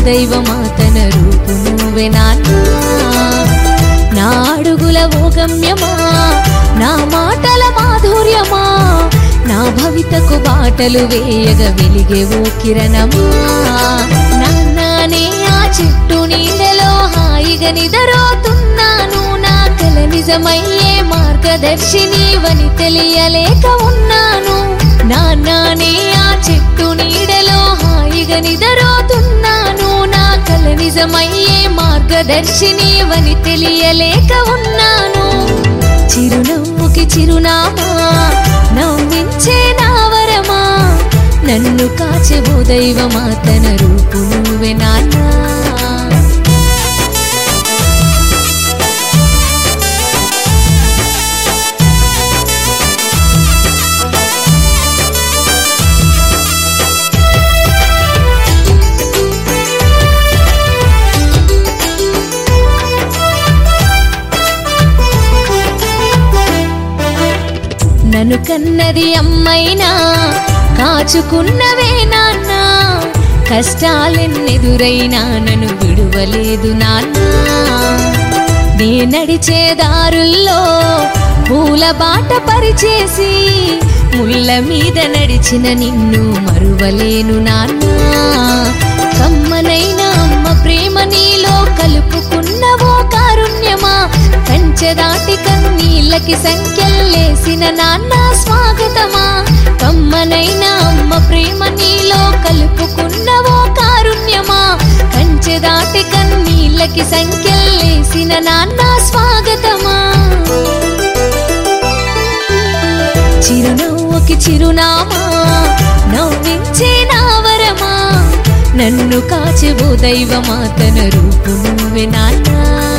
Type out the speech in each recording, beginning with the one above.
దైవమా తన రూపు నువ్వే నాన్న నా అడుగుల ఓ గమ్యమా నా మాటల మాధుర్యమా నా భవితకు బాటలు వేయగ వెలిగే ఓ కిరణమా నాన్నే ఆ చెట్టు నీడలో హాయిగా నిదరోతున్నాను నా కల నిజమయ్యే మార్గదర్శిని వని తెలియలేక ఉన్నాను నాన్నే ఆ చెట్టు నీడలో హాయిగా నిదరోతున్నాను నా కల నిజమయ్యే మార్గదర్శిని వని తెలియలేక ఉన్నాను చిరునవ్వుకి చిరునామా నవ్వించే నా వరమా నన్ను కాచెవు దైవమా తన రూపు నువ్వే నాన్నా నన్ను కన్నది అమ్మైనా కాచుకున్నవే నాన్న కష్టాలెన్నెదురైనా నన్ను విడువలేదు నాన్న నే నడిచే దారుల్లో పూల బాట పరిచేసి ముళ్ళ మీద నడిచిన నిన్ను మరువలేను నాన్న కమ్మనైన అమ్మ ప్రేమ నీలో కలుపుకున్నవో కారుణ్యమా కంచె దాటి కన్నీళ్ళకి సంఖ్యలేసిన నాన్న స్వాగతమా కమ్మనైన అమ్మ ప్రేమ నీలో కలుపుకున్నవో కారుణ్యమా కంచె దాటి కన్నీళ్ళకి సంఖ్యలేసిన నాన్న స్వాగతమా చిరునవ్వుకి చిరునామా నవ్వించే నా వరమా నన్ను కాచెవు దైవమా తన రూపు నువ్వే నాన్నా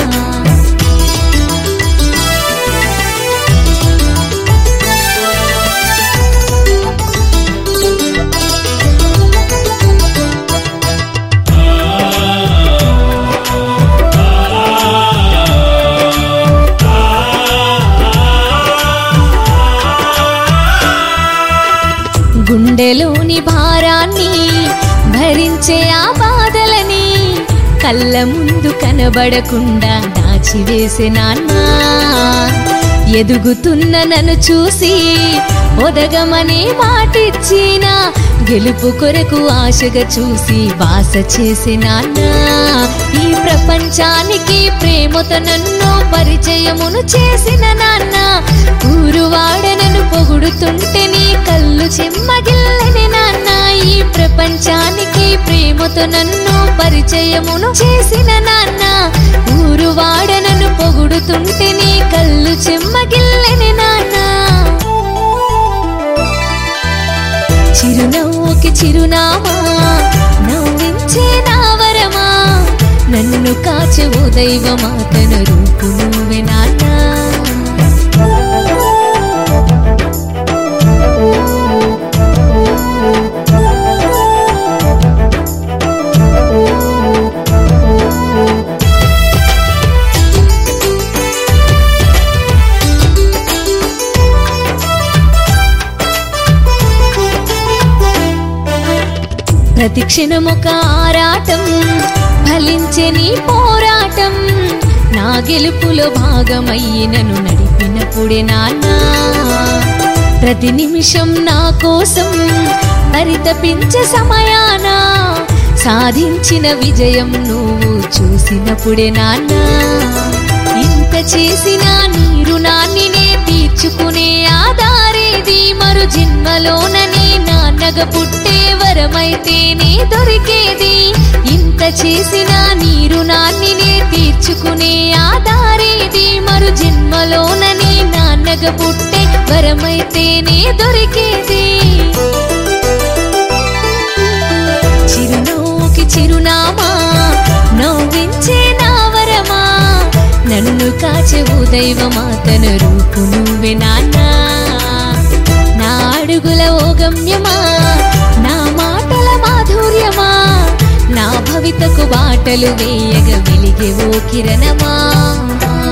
గుండెలోని భారాన్ని భరించే ఆ బాధలని కళ్ళ ముందు కనబడకుండా దాచివేసే నాన్న ఎదుగుతున్న నన్ను చూసి ఒదగమనే మాటిచ్చిన గెలుపు కొరకు ఆశగా చూసి బాస చేసే నాన్న ఈ ప్రపంచానికి ప్రేమతో నన్ను పరిచయమును చేసిన నాన్న ఊరువాడనను పొగుడుతుంటే నీ కళ్ళు చెమ్మగిల్లని నాన్న ఈ ప్రపంచానికి ప్రేమతో నన్ను పరిచయమును చేసిన నాన్న ఊరువాడనను పొగుడుతుంటే నీ కళ్ళు చెమ్మగిల్లని నాన్న చిరునవ్వుకి చిరునామా నవ్వించే నా వరమా నన్ను కాచెవు దైవమా తన రూపు నువ్వే నాన్నా ప్రతి క్షణమొక ఆరాటం ఫలించే నీ పోరాటం నా గెలుపులో భాగమయ్యినను నడిపినప్పుడే నాన్న ప్రతి నిమిషం నా కోసం పరితపించే సమయాన సాధించిన విజయం నువ్వు చూసినప్పుడే నాన్న ఇంత చేసిన నీ రుణాన్ని నే తీర్చుకునే ఆధారేది మరు జన్మలోనని నాన్నగ పుట్టే వరమైతేనే దొరికేది ఇంత చేసిన నీ రుణాన్ని నే తీర్చుకునే ఆధారేది మరు జన్మలోనని నాన్నగ పుట్టే వరమైతేనే దొరికేది చిరునవ్వుకి చిరునామా నవ్వించే నా వరమా నన్ను కాచెవు దైవమా తన రూపు నువ్వే నాన్న నా అడుగుల ఓ గమ్యమా నా మాటల మాధుర్యమా నా భవితకు బాటలు వేయగ వెలిగే ఓ కిరణమా